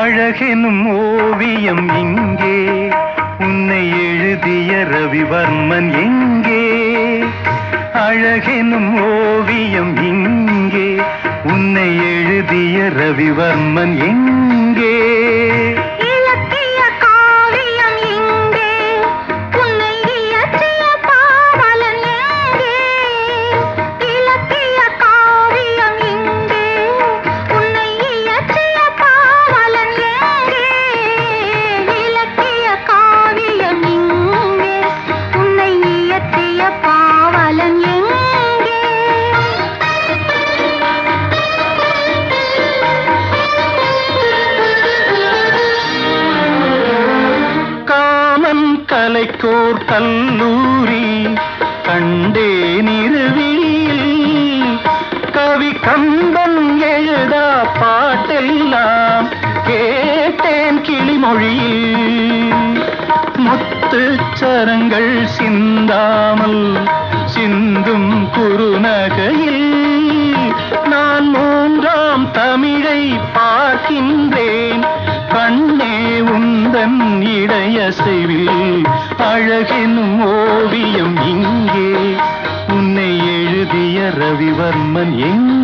அழகெனும் ஓவியம் இங்கே உன்னை எழுதிய ரவிவர்மன் எங்கே அழகெனும் ஓவியம் இங்கே உன்னை எழுதிய ரவிவர்மன் எங்கே இலக்கிய காவியம் எங்கே உன்னை இயற்றிய பாவலன் எங்கே இலக்கிய காவியம் எங்கே உன்னை இயற்றிய பாவலன் எங்கே இலக்கிய காவியம் எங்கே உன்னை இயற்றிய பாவலன் காமன் கலைக்கோர் கல்லூரி கண்டே நிறுவியில் கவி கம்பன் எழுதா பாட்டெல்லாம் கேட்டேன் கிளிமொழியில் முத்துச் சரங்கள் சிந்தாமல் சிந்தும் குறுநகையில் நான் மூன்றாம் தமிழை பார்க்கின்றேன் கண்ணே உந்தன் இடையசைவில் அழகெனும் ஓவியம் இங்கே உன்னை எழுதிய ரவிவர்மன் எங்கே